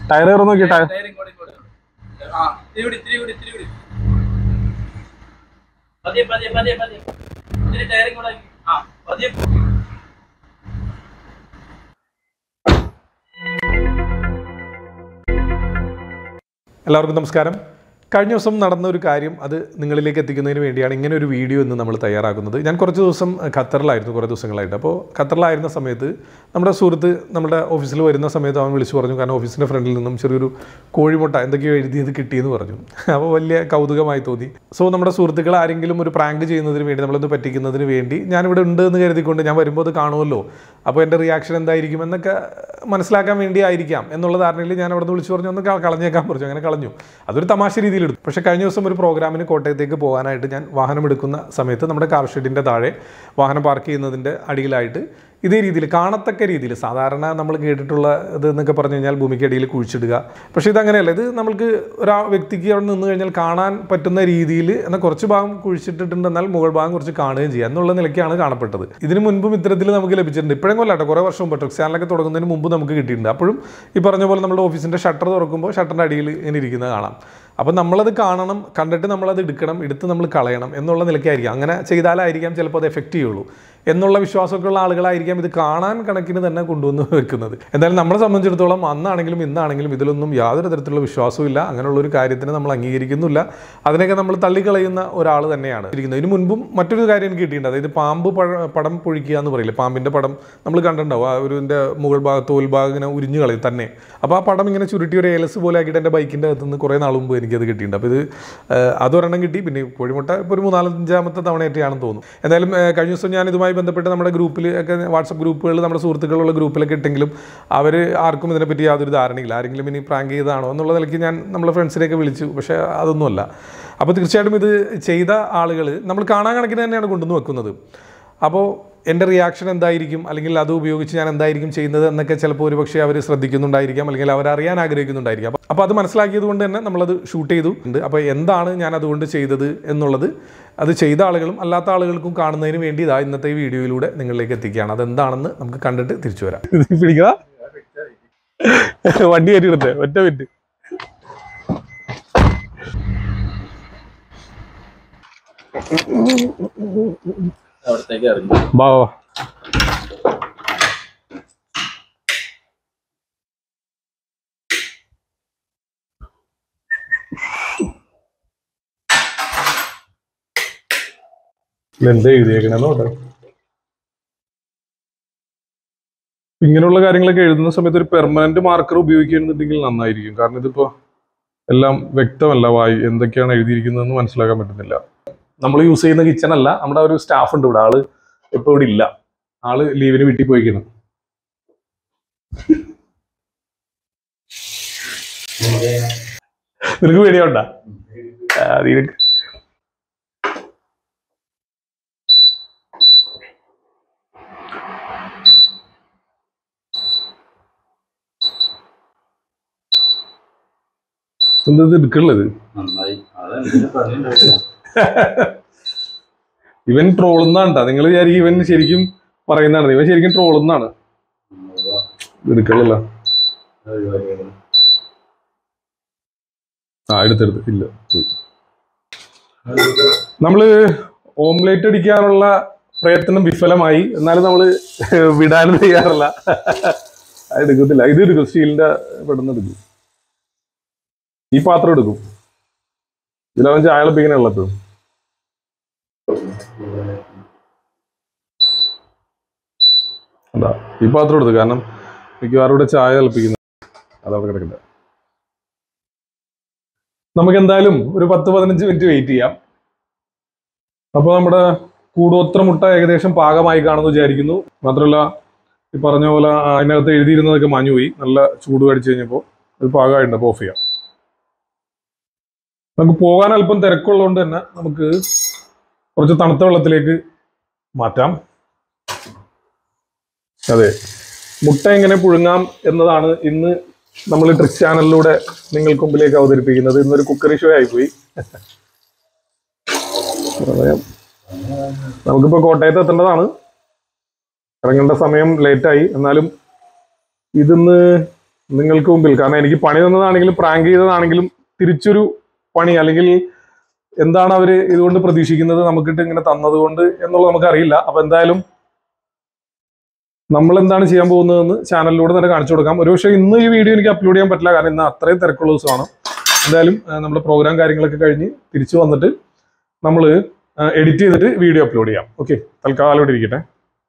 Tyre കയറി നോക്കി tyre tyre ഇങ്ങോട്ട് ഇങ്ങോട്ട് ആ ഇത്തിരി കൂടി ഇത്തിരി കൂടി ഇത്തിരി കൂടി പതിയെ പതിയെ പതിയെ പതിയെ ഇത്തിരി ടയർ ഇങ്ങോട്ട് ആക്കി. ആ പതിയെ എല്ലാവർക്കും നമസ്കാരം കഴിഞ്ഞ ദിവസം നടന്ന ഒരു കാര്യം അത് നിങ്ങളിലേക്ക് എത്തിക്കുന്നതിന് വേണ്ടിയാണ് ഇങ്ങനെ ഒരു വീഡിയോ ഇന്ന് നമ്മൾ തയ്യാറാക്കുന്നത് ഞാൻ കുറച്ച് ദിവസം ഖത്തറിലായിരുന്നു കുറേ ദിവസങ്ങളായിട്ട് അപ്പോൾ ഖത്തറിലായിരുന്ന സമയത്ത് നമ്മുടെ സുഹൃത്ത് നമ്മുടെ ഓഫീസിൽ വരുന്ന സമയത്ത് അവൻ വിളിച്ചു പറഞ്ഞു കാരണം ഓഫീസിൻ്റെ ഫ്രണ്ടിൽ നിന്നും ചെറിയൊരു കോഴിമുട്ട എന്തൊക്കെയോ എഴുതിയത് കിട്ടിയെന്ന് പറഞ്ഞു അപ്പോൾ വലിയ കൗതുകമായി തോന്നി സോ നമ്മുടെ സുഹൃത്തുക്കൾ ആരെങ്കിലും ഒരു പ്രാങ്ക് ചെയ്യുന്നതിന് വേണ്ടി നമ്മളൊന്ന് പറ്റിക്കുന്നതിന് വേണ്ടി ഞാനിവിടെ ഉണ്ട് എന്ന് കരുതിക്കൊണ്ട് ഞാൻ വരുമ്പോൾ അത് കാണുമല്ലോ അപ്പോൾ എൻ്റെ റിയാക്ഷൻ എന്തായിരിക്കും എന്നൊക്കെ മനസ്സിലാക്കാൻ വേണ്ടി ആയിരിക്കാം എന്നുള്ള ധാരണയിൽ ഞാൻ അവിടെ നിന്ന് വിളിച്ചു പറഞ്ഞു ഒന്ന് ക- കളഞ്ഞേക്കാൻ പറഞ്ഞു അങ്ങനെ കളഞ്ഞു അതൊരു തമാശ രീതിയിൽ എടുത്തു പക്ഷേ കഴിഞ്ഞ ദിവസം ഒരു പ്രോഗ്രാമിന് കോട്ടയത്തേക്ക് പോകാനായിട്ട് ഞാൻ വാഹനം എടുക്കുന്ന സമയത്ത് നമ്മുടെ കാർ ഷെഡിൻ്റെ താഴെ വാഹനം പാർക്ക് ചെയ്യുന്നതിൻ്റെ അടിയിലായിട്ട് ഇതേ രീതിയിൽ കാണത്തക്ക രീതിയിൽ സാധാരണ നമ്മൾ കേട്ടിട്ടുള്ള ഇത് എന്നൊക്കെ പറഞ്ഞു കഴിഞ്ഞാൽ ഭൂമിക്കടിയിൽ കുഴിച്ചിടുക പക്ഷേ ഇതങ്ങനെയല്ല ഇത് നമ്മൾക്ക് ഒരാ വ്യക്തിക്ക് അവിടെ നിന്ന് കഴിഞ്ഞാൽ കാണാൻ പറ്റുന്ന രീതിയിൽ എന്നാൽ കുറച്ച് ഭാഗം കുഴിച്ചിട്ടിട്ടുണ്ട് എന്നാൽ മുകൾ ഭാഗം കുറച്ച് കാണുകയും ചെയ്യുക എന്നുള്ള നിലയ്ക്കാണ് കാണപ്പെട്ടത് ഇതിന് മുൻപും ഇത്തരത്തിൽ നമുക്ക് ലഭിച്ചിട്ടുണ്ട് ഇപ്പോഴും കൊല്ലാട്ടെ കുറേ വർഷം മുമ്പ് ട്രിക്സ് ചാനലൊക്കെ തുടങ്ങുന്നതിന് മുമ്പ് നമുക്ക് കിട്ടിയിട്ടുണ്ട് അപ്പോഴും ഈ പറഞ്ഞ പോലെ നമ്മുടെ ഓഫീസിൻ്റെ ഷട്ടർ തുറക്കുമ്പോൾ ഷട്ടറിൻ്റെ അടിയിൽ ഇങ്ങനെ ഇരിക്കുന്നത് കാണാം അപ്പം നമ്മളത് കാണണം കണ്ടിട്ട് നമ്മളത് എടുക്കണം എടുത്ത് നമ്മൾ കളയണം എന്നുള്ള നിലയ്ക്കായിരിക്കും അങ്ങനെ ചെയ്താലായിരിക്കാം ചിലപ്പോൾ അത് എഫക്റ്റ് ചെയ്യുള്ളൂ എന്നുള്ള വിശ്വാസമൊക്കെ ഉള്ള ആളുകളായിരിക്കാം ഇത് കാണാൻ കണക്കിന് തന്നെ കൊണ്ടുവന്ന് വെക്കുന്നത് എന്തായാലും നമ്മളെ സംബന്ധിച്ചിടത്തോളം അന്നാണെങ്കിലും ഇന്നാണെങ്കിലും ഇതിലൊന്നും യാതൊരു തരത്തിലുള്ള വിശ്വാസവും ഇല്ല അങ്ങനെയുള്ള ഒരു കാര്യത്തിന് നമ്മൾ അംഗീകരിക്കുന്നില്ല അതിനൊക്കെ നമ്മൾ തള്ളിക്കളയുന്ന ഒരാൾ തന്നെയാണ് ഇരിക്കുന്നത് ഇതിന് മുൻപും മറ്റൊരു കാര്യം എനിക്ക് കിട്ടിയിട്ടുണ്ട് അതായത് പാമ്പ് പഴ- പടം പൊഴിക്കുക എന്ന് പറയില്ലേ പാമ്പിൻ്റെ പടം നമ്മൾ കണ്ടിട്ടുണ്ടാവും ആ ഒരു ഇതിൻ്റെ മുകൾ ഭാഗം തോൽ ഭാഗം ഇങ്ങനെ ഉരിഞ്ഞു കളയും തന്നെ അപ്പോൾ ആ പടം ഇങ്ങനെ ചുരുട്ടി ഒരു ഏലസ് പോലെ ആക്കിയിട്ട് എൻ്റെ ബൈക്കിൻ്റെ അകത്ത് നിന്ന് കുറേ നാൾ മുമ്പ് എനിക്കത് കിട്ടിയിട്ടുണ്ട് അപ്പോൾ ഇത് ഏഹ്, അതൊരെണ്ണം കിട്ടി പിന്നെ കോഴിമുട്ട ഇപ്പോൾ ഒരു മൂന്നാലഞ്ചാമത്തെ തവണയായിട്ടാണെന്ന് തോന്നുന്നു എന്തായാലും ഏഹ്, കഴിഞ്ഞ ദിവസം ഞാൻ ഇതുമായി ബന്ധപ്പെട്ട് നമ്മുടെ ഗ്രൂപ്പിൽ ഒക്കെ വാട്സപ്പ് ഗ്രൂപ്പുകളിൽ നമ്മുടെ സുഹൃത്തുക്കളുള്ള ഗ്രൂപ്പിലൊക്കെ ഇട്ടെങ്കിലും അവർ ആർക്കും ഇതിനെപ്പറ്റി യാതൊരു ധാരണയില്ല ആരെങ്കിലും ഇനി പ്രാങ്ക് ചെയ്തതാണോ എന്നുള്ള നിലയ്ക്ക് ഞാൻ നമ്മളെ ഫ്രണ്ട്സിനെയൊക്കെ വിളിച്ചു പക്ഷേ അതൊന്നുമല്ല അപ്പോൾ തീർച്ചയായിട്ടും ഇത് ചെയ്ത ആളുകൾ നമ്മൾ കാണാൻ കണക്കിന് തന്നെയാണ് കൊണ്ടുവന്ന് വെക്കുന്നത് അപ്പോൾ എൻ്റെ റിയാക്ഷൻ എന്തായിരിക്കും അല്ലെങ്കിൽ അത് ഉപയോഗിച്ച് ഞാൻ എന്തായിരിക്കും ചെയ്യുന്നത് എന്നൊക്കെ ചിലപ്പോൾ ഒരു പക്ഷേ അവർ ശ്രദ്ധിക്കുന്നുണ്ടായിരിക്കാം അല്ലെങ്കിൽ അവർ അറിയാൻ ആഗ്രഹിക്കുന്നുണ്ടായിരിക്കാം അപ്പോൾ അപ്പോൾ അത് മനസ്സിലാക്കിയത് കൊണ്ട് തന്നെ നമ്മളത് ഷൂട്ട് ചെയ്തു ഉണ്ട് അപ്പോൾ എന്താണ് ഞാൻ അതുകൊണ്ട് ചെയ്തത് എന്നുള്ളത് അത് ചെയ്ത ആളുകളും അല്ലാത്ത ആളുകൾക്കും കാണുന്നതിന് വേണ്ടി ഇതാ ഇന്നത്തെ ഈ വീഡിയോയിലൂടെ നിങ്ങളിലേക്ക് എത്തിക്കുകയാണ് അതെന്താണെന്ന് നമുക്ക് കണ്ടിട്ട് തിരിച്ചു വരാം പിടിക്കുക വണ്ടി കയറ്റി എടുത്തേ ഒറ്റ മിനിറ്റ് അവിടത്തേക്ക് ഇറങ്ങി ബാ ബാ. എന്താ എഴുതിയേക്കണെന്നോട്ടെ ഇങ്ങനെയുള്ള കാര്യങ്ങളൊക്കെ എഴുതുന്ന സമയത്ത് ഒരു പെർമനന്റ് മാർക്കർ ഉപയോഗിക്കുന്നുണ്ടെങ്കിൽ നന്നായിരിക്കും കാരണം ഇതിപ്പോ എല്ലാം വ്യക്തമല്ല വായി എന്തൊക്കെയാണ് എഴുതിയിരിക്കുന്നതെന്ന് മനസ്സിലാക്കാൻ പറ്റുന്നില്ല നമ്മൾ യൂസ് ചെയ്യുന്ന കിച്ചൺ അല്ല നമ്മുടെ ഒരു സ്റ്റാഫ് ഉണ്ട് ഇവിടെ ആള് ഇപ്പൊ ഇവിടെ ഇല്ല ആള് ലീവിന് വീട്ടിൽ പോയിക്കണം നിനക്ക് പേടിയോണ്ടാ നിനക്ക് എന്താ ഇത് എടുക്കണുള്ളത് നന്നായി അതെന്തിനാ പറഞ്ഞിട്ടുണ്ടാവില്ല ഇവൻ ട്രോളുന്നാണ്ടാ നിങ്ങൾ വിചാരിക്കും ഇവൻ ശരിക്കും പറയുന്നതാണ് ഇവൻ ശരിക്കും ട്രോളുന്നാണ് എടുക്കണല്ലോ ആ എടുത്തെടുത്ത് ഇല്ല പോയി നമ്മള് ഓംലേറ്റ് അടിക്കാനുള്ള പ്രയത്നം വിഫലമായി എന്നാലും നമ്മള് വിടാനും തയ്യാറല്ല അത് എടുക്കത്തില്ല ഇത് എടുക്കും സ്റ്റീലിന്റെ പെടുന്ന എടുക്കും ഈ പാത്രം എടുക്കും ഇതിലവൻ ചായ കളിപ്പിക്കണുള്ള എപ്പോഴും അതാ ഈ പാത്രം എടുത്തു കാരണം മിക്കവാറും ഇവിടെ ചായ തിളപ്പിക്കുന്നത് അതവിടെ കിടക്കട്ടെ നമുക്ക് എന്തായാലും ഒരു പത്ത് പതിനഞ്ച് മിനിറ്റ് വെയിറ്റ് ചെയ്യാം അപ്പോൾ നമ്മുടെ കൂടോത്ര മുട്ട ഏകദേശം പാകമായി കാണുമെന്ന് വിചാരിക്കുന്നു മാത്രമല്ല ഈ പറഞ്ഞ പോലെ അതിനകത്ത് എഴുതിയിരുന്നതൊക്കെ മാഞ്ഞുപോയി നല്ല ചൂട് കടിച്ചു കഴിഞ്ഞപ്പോൾ അത് പാകമായിട്ടുണ്ട് അപ്പോൾ ഓഫ് ചെയ്യാം നമുക്ക് പോകാൻ അല്പം തിരക്കുള്ളതുകൊണ്ട് തന്നെ നമുക്ക് കുറച്ച് തണുത്ത വെള്ളത്തിലേക്ക് മാറ്റാം അതെ മുട്ട എങ്ങനെ പുഴുങ്ങാം എന്നതാണ് ഇന്ന് നമ്മൾ ട്രിക്സ് ചാനലിലൂടെ നിങ്ങൾക്ക് മുമ്പിലേക്ക് അവതരിപ്പിക്കുന്നത് ഇന്നൊരു കുക്കറി ഷോ ആയിപ്പോയി സമയം നമുക്കിപ്പോൾ കോട്ടയത്ത് എത്തേണ്ടതാണ് ഇറങ്ങേണ്ട സമയം ലേറ്റായി എന്നാലും ഇതിന്ന് നിങ്ങൾക്ക് മുമ്പിൽ കാരണം എനിക്ക് പണി തന്നതാണെങ്കിലും പ്രാങ്ക് ചെയ്തതാണെങ്കിലും തിരിച്ചൊരു പണി അല്ലെങ്കിൽ എന്താണ് അവര് ഇതുകൊണ്ട് പ്രതീക്ഷിക്കുന്നത് നമുക്കിട്ട് ഇങ്ങനെ തന്നതുകൊണ്ട് എന്നുള്ളത് നമുക്കറിയില്ല അപ്പൊ എന്തായാലും നമ്മൾ എന്താണ് ചെയ്യാൻ പോകുന്നതെന്ന് ചാനലിലൂടെ തന്നെ കാണിച്ചു കൊടുക്കാം ഒരുപക്ഷെ ഇന്ന് ഈ വീഡിയോ എനിക്ക് അപ്ലോഡ് ചെയ്യാൻ പറ്റില്ല കാരണം ഇന്ന് അത്രയും തിരക്കുള്ള ദിവസമാണ് എന്തായാലും ആ, നമ്മുടെ പ്രോഗ്രാം കാര്യങ്ങളൊക്കെ കഴിഞ്ഞ് തിരിച്ചു വന്നിട്ട് നമ്മൾ എഡിറ്റ് ചെയ്തിട്ട് വീഡിയോ അപ്ലോഡ് ചെയ്യാം ഓക്കെ തൽക്കാലം ഇവിടെ ഇരിക്കട്ടെ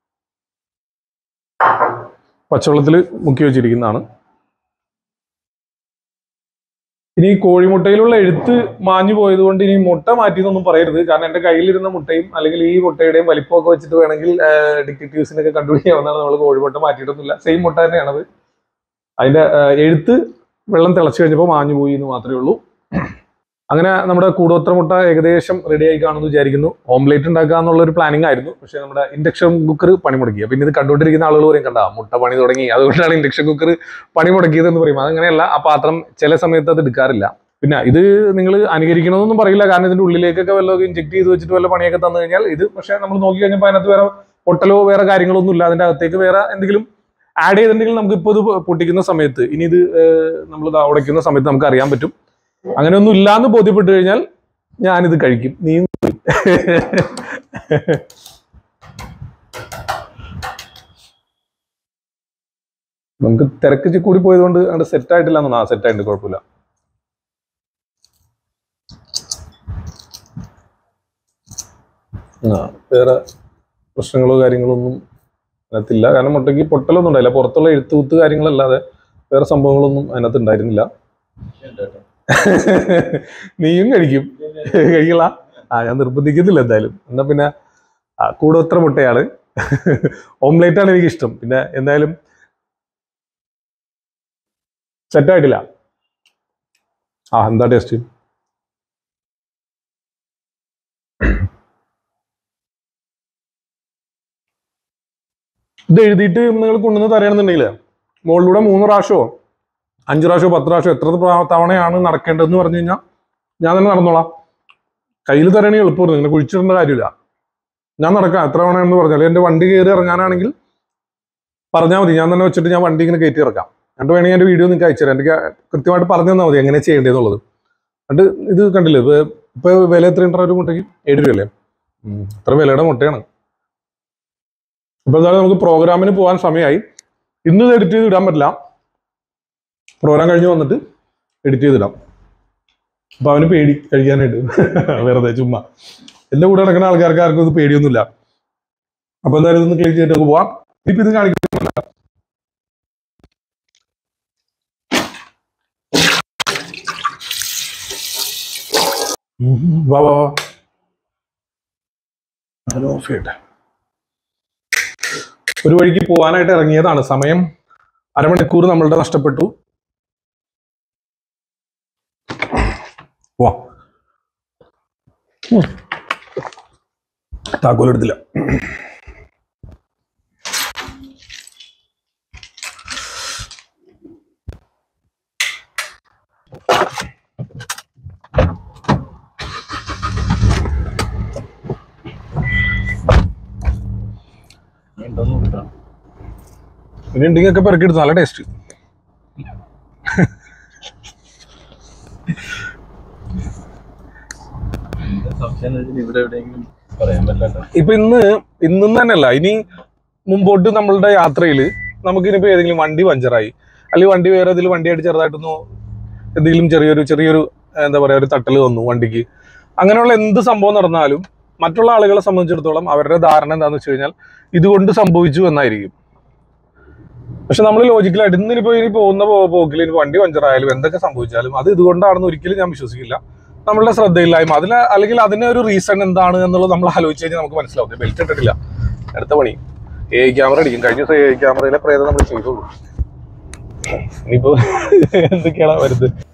പച്ചവെള്ളത്തിൽ മുക്കി വെച്ചിരിക്കുന്നതാണ് ഇനി ഈ കോഴിമുട്ടയിലുള്ള എഴുത്ത് മാഞ്ഞു പോയത് കൊണ്ട് ഇനി മുട്ട മാറ്റിയെന്നൊന്നും പറയരുത് കാരണം എന്റെ കയ്യിലിരുന്ന മുട്ടയും അല്ലെങ്കിൽ ഈ മുട്ടയുടെയും വലിപ്പമൊക്കെ വെച്ചിട്ട് വേണമെങ്കിൽ ഡിറ്റക്റ്റീവ്സിനൊക്കെ കണ്ടുപിടിക്കാവുന്നതാണ് നമ്മൾ കോഴിമുട്ട മാറ്റിയിട്ടൊന്നുമില്ല സെയിം മുട്ട തന്നെയാണത് അതിന്റെ ആ, എഴുത്ത് വെള്ളം തിളച്ചു കഴിഞ്ഞപ്പോൾ മാഞ്ഞു പോയി എന്ന് മാത്രമേ ഉള്ളൂ അങ്ങനെ നമ്മുടെ കൂടോത്ര മുട്ട ഏകദേശം റെഡി ആയി കാണുമെന്ന് വിചാരിക്കുന്നു ഓംലേറ്റ് ഉണ്ടാക്കുക എന്നുള്ള ഒരു പ്ലാനിങ് ആയിരുന്നു പക്ഷേ നമ്മുടെ ഇൻഡക്ഷൻ കുക്കർ പണി മുടക്കി പിന്നെ ഇത് കണ്ടുകൊണ്ടിരിക്കുന്ന ആളുകൾ പറയും കണ്ട മുട്ട പണി തുടങ്ങി അതുകൊണ്ടാണ് ഇൻഡക്ഷൻ കുക്കർ പണി മുടക്കിയത് എന്ന് പറയും അതങ്ങനെയല്ല ആ പാത്രം ചില സമയത്ത് അത് എടുക്കാറില്ല പിന്നെ ഇത് നിങ്ങൾ അനുകരിക്കണമെന്നൊന്നും പറയില്ല കാരണം ഇതിന്റെ ഉള്ളിലേക്കൊക്കെ വല്ലതൊക്കെ ഇഞ്ചെക്ട് ചെയ്ത് വെച്ചിട്ട് വല്ല പണിയൊക്കെ തന്നു കഴിഞ്ഞാൽ ഇത് പക്ഷേ നമ്മൾ നോക്കി കഴിഞ്ഞപ്പോൾ അതിനകത്ത് വേറെ പൊട്ടലോ വേറെ കാര്യങ്ങളൊന്നും ഇല്ല അതിന്റെ അകത്തേക്ക് വേറെ എന്തെങ്കിലും ആഡ് ചെയ്തിട്ടുണ്ടെങ്കിൽ നമുക്ക് ഇപ്പോൾ ഇത് പൊട്ടിക്കുന്ന സമയത്ത് ഇനി ഇത് നമ്മൾ ഉടയ്ക്കുന്ന സമയത്ത് നമുക്ക് അറിയാൻ പറ്റും അങ്ങനെയൊന്നും ഇല്ലാന്ന് ബോധ്യപ്പെട്ടു കഴിഞ്ഞാൽ ഞാനിത് കഴിക്കും നീ നമുക്ക് തിരക്ക് ഇച്ചിരി കൂടി പോയതുകൊണ്ട് അങ്ങോട്ട് സെറ്റ് ആയിട്ടില്ല എന്നാണ് ആ സെറ്റ് ആയിട്ട് കുഴപ്പമില്ല ആ വേറെ പ്രശ്നങ്ങളോ കാര്യങ്ങളോ ഒന്നും അതിനകത്തില്ല കാരണം മുട്ടയ്ക്ക് പൊട്ടലൊന്നും ഉണ്ടായില്ല പുറത്തുള്ള എഴുത്തുകുത്ത് കാര്യങ്ങളല്ലാതെ വേറെ സംഭവങ്ങളൊന്നും അതിനകത്ത് ഉണ്ടായിരുന്നില്ല നീയും കഴിക്കും കഴിക്കല ആ ഞാൻ നിർബന്ധിക്കുന്നില്ല എന്തായാലും എന്നാ പിന്നെ ആ, കൂടോത്ര മുട്ടയാണ് ഓംലേറ്റ് ആണ് എനിക്ക് ഇഷ്ടം പിന്നെ എന്തായാലും സെറ്റായിട്ടില്ല ആ എന്താ ടേസ്റ്റ് ഇത് എഴുതിയിട്ട് നിങ്ങൾ കൊണ്ടുവന്ന് തരണമെന്നുണ്ടെങ്കിൽ മുകളിലൂടെ മൂന്ന് പ്രാവശ്യമോ അഞ്ച് പ്രാവശ്യമോ പത്ത് പ്രാവശ്യമോ എത്ര പ്രാ- തവണയാണ് നടക്കേണ്ടതെന്ന് പറഞ്ഞു കഴിഞ്ഞാൽ ഞാൻ തന്നെ നടന്നോളാം കയ്യിൽ തരണേ എളുപ്പമായിരുന്നു ഇങ്ങനെ കുഴിച്ചിടേണ്ട കാര്യമില്ല ഞാൻ നടക്കാം എത്ര തവണയെന്ന് പറഞ്ഞാൽ എൻ്റെ വണ്ടി കയറി ഇറങ്ങാനാണെങ്കിൽ പറഞ്ഞാൽ മതി ഞാൻ തന്നെ വെച്ചിട്ട് ഞാൻ വണ്ടി ഇങ്ങനെ കയറ്റി ഇറക്കാം എന്നിട്ട് വേണമെങ്കിൽ എൻ്റെ വീഡിയോ നിങ്ങൾക്ക് അയച്ചുതരാം എനിക്ക് കൃത്യമായിട്ട് പറഞ്ഞു തന്നാൽ മതി എങ്ങനെ ചെയ്യേണ്ടതെന്നുള്ളത് എന്നിട്ട് ഇത് കണ്ടില്ലേ ഇപ്പൊ ഇപ്പൊ വില എത്രയുണ്ടോ ഒരു മുട്ടയ്ക്ക് ഏഴ് രൂപയല്ലേ ഉം, ഇത്ര വിലയുടെ മുട്ടയാണ് ഇപ്പൊ എന്തായാലും നമുക്ക് പ്രോഗ്രാമിന് പോകാൻ സമയമായി ഇന്ന് ഇത് എഡിറ്റ് ചെയ്ത് ഇടാൻ പറ്റില്ല പ്രോഗ്രാം കഴിഞ്ഞ് വന്നിട്ട് എഡിറ്റ് ചെയ്തിടാം അപ്പൊ അവന് പേടി കഴിക്കാനായിട്ട് വെറുതെ ചുമ്മാ എന്റെ കൂടെ നടക്കുന്ന ആൾക്കാർക്ക് ആർക്കും ഇത് പേടിയൊന്നുമില്ല അപ്പൊ എന്തായാലും ഇതൊന്ന് ക്ലീൻ ചെയ്തിട്ട് നമുക്ക് പോവാം ഇപ്പൊ ഇത് കാണിക്കുന്നില്ല ഉം, വാ വാ വാ അത് ഓഫ് ചെയ്യട്ടെ ഒരു വഴിക്ക് പോകാനായിട്ട് ഇറങ്ങിയതാണ് സമയം അരമണിക്കൂർ നമ്മളുടെ നഷ്ടപ്പെട്ടു വാ ഉം. താക്കോലെടുത്തില്ല ഇനി ഉണ്ടെങ്കിൽ ഒക്കെ പെറുക്കിയെടുത്തു നല്ല ടേസ്റ്റ് സംശയം ഇവിടെ എവിടെയെങ്കിലും പറയാൻ പറ്റില്ല ഇപ്പൊ ഇന്ന് ഇന്നും തന്നെയല്ല ഇനി മുമ്പോട്ട് നമ്മളുടെ യാത്രയിൽ നമുക്ക് ഇനിയിപ്പോ ഏതെങ്കിലും വണ്ടി പഞ്ചറായി അല്ലെങ്കിൽ വണ്ടി വേറെ ഏതെങ്കിലും വണ്ടിയായിട്ട് ചെറുതായിട്ടൊന്ന് എന്തെങ്കിലും ചെറിയൊരു ചെറിയൊരു ഏഹ്, എന്താ പറയാ ഒരു തട്ടൽ വന്നു വണ്ടിക്ക് അങ്ങനെയുള്ള എന്ത് സംഭവം നടന്നാലും മറ്റുള്ള ആളുകളെ സംബന്ധിച്ചിടത്തോളം അവരുടെ ധാരണ എന്താന്ന് വെച്ച് കഴിഞ്ഞാൽ ഇതുകൊണ്ട് സംഭവിച്ചു എന്നായിരിക്കും പക്ഷെ നമ്മൾ ലോജിക്കലായിട്ട് ഇന്നിനിപ്പോ ഇനി പോകുന്ന പോ- പോക്കിൽ ഇനി വണ്ടി പഞ്ചറായാലും എന്തൊക്കെ സംഭവിച്ചാലും അത് ഇതുകൊണ്ടാണെന്ന് ഒരിക്കലും ഞാൻ വിശ്വസിക്കില്ല നമ്മളുടെ ശ്രദ്ധയില്ലായ്മ അതിന് അല്ലെങ്കിൽ അതിന് ഒരു റീസൺ എന്താണ് എന്നുള്ളത് നമ്മൾ ആലോചിച്ച് കഴിഞ്ഞാൽ നമുക്ക് മനസ്സിലാവും ബെൽറ്റ് ഇട്ടിട്ടില്ല അടുത്ത പണി എ ക്യാമറ അടിക്കും കഴിഞ്ഞ ദിവസം എ ക്യാമറയിലെ പ്രേതം നമ്മൾ ചെയ്തോളൂ ഇനിയിപ്പോ എന്തൊക്കെയാണ് വരുന്നത്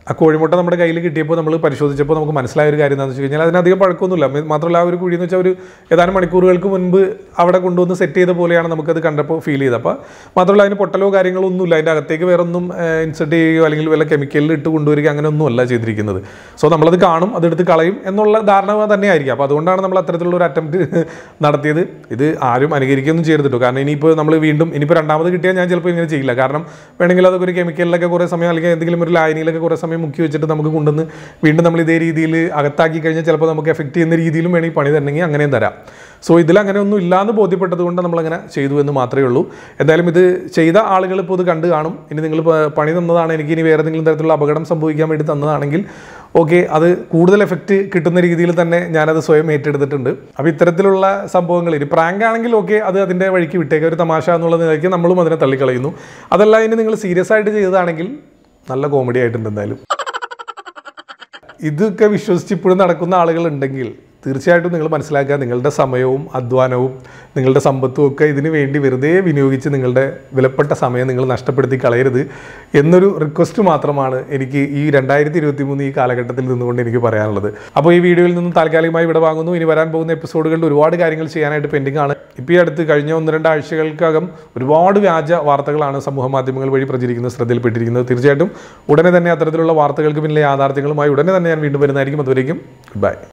ആ കോഴിമുട്ട നമ്മുടെ കയ്യിൽ കിട്ടിയപ്പോൾ നമ്മൾ പരിശോധിച്ചപ്പോൾ നമുക്ക് മനസ്സിലായ ഒരു കാര്യം എന്താണെന്ന് വെച്ച് കഴിഞ്ഞാൽ അതിനധികം പഴക്കമൊന്നുമില്ല മി- മാത്രമല്ല ആ ഒരു കുഴി എന്ന് വെച്ചാൽ ഒരു ഏതാനും മണിക്കൂറുകൾക്ക് മുൻപ് അവിടെ കൊണ്ടുവന്ന് സെറ്റ് ചെയ്ത പോലെയാണ് നമുക്കത് കണ്ടപ്പോൾ ഫീൽ ചെയ്തത് അപ്പോൾ മാത്രമല്ല അതിന് പൊട്ടലോ കാര്യങ്ങളോ ഒന്നുമില്ല അതിൻ്റെ അകത്തേക്ക് വേറെ ഒന്നും ഇൻസെർട്ട് ചെയ്യുകയോ അല്ലെങ്കിൽ വല്ല കെമിക്കലിൽ ഇട്ട് കൊണ്ടുവരിക അങ്ങനെ ഒന്നും അല്ല ചെയ്തിരിക്കുന്നത് സോ നമ്മളത് കാണും അതെടുത്ത് കളയും എന്നുള്ള ധാരണ തന്നെയായിരിക്കും അപ്പോൾ അതുകൊണ്ടാണ് നമ്മൾ അത്തരത്തിലുള്ള ഒരു അറ്റംപ്റ്റ് നടത്തിയത് ഇത് ആരും അനുകരിക്കുകയൊന്നും ചെയ്യരുത് കേട്ടോ കാരണം ഇനിയിപ്പോൾ നമ്മൾ വീണ്ടും ഇനിയിപ്പോൾ രണ്ടാമത് കിട്ടിയാൽ ഞാൻ ചിലപ്പോൾ ഇങ്ങനെ ചെയ്യില്ല കാരണം വേണമെങ്കിൽ അതൊക്കെ ഒരു കെമിക്കലിലൊക്കെ കുറേ സമയം അല്ലെങ്കിൽ എന്തെങ്കിലും ഒരു ലായനിയിലൊക്കെ കുറേ സമയം മുക്കി വെച്ചിട്ട് നമുക്ക് കൊണ്ടുവന്ന് വീണ്ടും നമ്മൾ ഇതേ രീതിയിൽ അകത്താക്കി കഴിഞ്ഞാൽ ചിലപ്പോൾ നമുക്ക് എഫക്റ്റ് ചെയ്യുന്ന രീതിയിലും വേണമെങ്കിൽ പണി തരണമെങ്കിൽ അങ്ങനെയും തരാം സോ ഇതിൽ അങ്ങനെ ഒന്നും ഇല്ലാന്ന് ബോധ്യപ്പെട്ടത് കൊണ്ട് നമ്മളങ്ങനെ ചെയ്തു എന്ന് മാത്രമേ ഉള്ളൂ എന്തായാലും ഇത് ചെയ്ത ആളുകൾ ഇപ്പോൾ ഇത് കണ്ടു കാണും ഇനി നിങ്ങൾ പ- പണി തന്നതാണ് എനിക്ക് ഇനി വേറെ എന്തെങ്കിലും തരത്തിലുള്ള അപകടം സംഭവിക്കാൻ വേണ്ടി തന്നതാണെങ്കിൽ ഓക്കെ അത് കൂടുതൽ എഫക്റ്റ് കിട്ടുന്ന രീതിയിൽ തന്നെ ഞാനത് സ്വയം ഏറ്റെടുത്തിട്ടുണ്ട് അപ്പോൾ ഇത്തരത്തിലുള്ള സംഭവങ്ങൾ ഇനി പ്രാങ്ക് ആണെങ്കിൽ ഓക്കെ അത് അതിൻ്റെ വഴിക്ക് വിട്ടേക്ക് ഒരു തമാശ എന്നുള്ള നിലയ്ക്ക് നമ്മളും അതിനെ തള്ളിക്കളയുന്നു അതല്ല ഇനി നിങ്ങൾ സീരിയസ് ആയിട്ട് ചെയ്തതാണെങ്കിൽ നല്ല കോമഡി ആയിട്ടുണ്ട് എന്തായാലും ഇതൊക്കെ വിശ്വസിച്ച് ഇപ്പോഴും നടക്കുന്ന ആളുകളുണ്ടെങ്കിൽ തീർച്ചയായിട്ടും നിങ്ങൾ മനസ്സിലാക്കുക നിങ്ങളുടെ സമയവും അധ്വാനവും നിങ്ങളുടെ സമ്പത്തും ഒക്കെ ഇതിനു വേണ്ടി വെറുതെ വിനിയോഗിച്ച് നിങ്ങളുടെ വിലപ്പെട്ട സമയം നിങ്ങൾ നഷ്ടപ്പെടുത്തി കളയരുത് എന്നൊരു റിക്വസ്റ്റ് മാത്രമാണ് എനിക്ക് ഈ രണ്ടായിരത്തി ഇരുപത്തി മൂന്ന് ഈ കാലഘട്ടത്തിൽ നിന്നുകൊണ്ട് എനിക്ക് പറയാനുള്ളത് അപ്പോൾ ഈ വീഡിയോയിൽ നിന്നും താൽക്കാലികമായി ഇവിടെ വാങ്ങുന്നു ഇനി വരാൻ പോകുന്ന എപ്പിസോഡുകളിൽ ഒരുപാട് കാര്യങ്ങൾ ചെയ്യാനായിട്ട് പെൻഡിംഗ് ആണ് ഇപ്പോൾ ഈ അടുത്ത് കഴിഞ്ഞ ഒന്ന് രണ്ട് ആഴ്ചകൾക്കകം ഒരുപാട് വ്യാജ വാർത്തകളാണ് സമൂഹ മാധ്യമങ്ങൾ വഴി പ്രചരിക്കുന്നത് ശ്രദ്ധയിൽപ്പെട്ടിരിക്കുന്നത് തീർച്ചയായിട്ടും ഉടനെ തന്നെ അത്തരത്തിലുള്ള വാർത്തകൾക്ക് പിന്നിലെ യാഥാർത്ഥ്യങ്ങളുമായി ഉടനെ തന്നെ ഞാൻ വീണ്ടും വരുന്നതായിരിക്കും അതുവരേക്കും ഗുഡ് ബൈ